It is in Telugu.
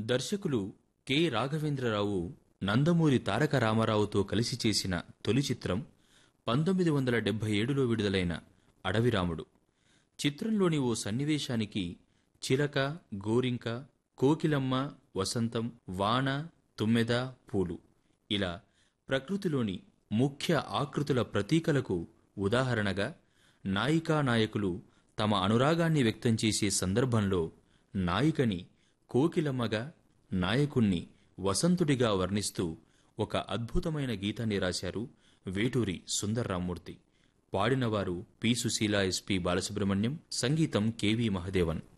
దర్శకులు కె రాఘవేంద్రరావు నందమూరి తారక రామారావుతో కలిసి చేసిన తొలి చిత్రం పంతొమ్మిది వందల డెబ్బై ఏడులో విడుదలైన అడవిరాముడు చిత్రంలోని ఓ సన్నివేశానికి చిలక గోరింక కోకిలమ్మ వసంతం వాన తుమ్మెద పూలు ఇలా ప్రకృతిలోని ముఖ్య ఆకృతుల ప్రతీకలకు ఉదాహరణగా నాయికా నాయకులు తమ అనురాగాన్ని వ్యక్తం చేసే సందర్భంలో నాయికని కోకిలమ్మగా నాయకుణ్ణి వసంతుడిగా వర్ణిస్తూ ఒక అద్భుతమైన గీతాన్ని రాశారు వేటూరి సుందర్రామ్మూర్తి పాడినవారు పి సుశీల ఎస్పి బాలసుబ్రహ్మణ్యం సంగీతం కెవి మహదేవన్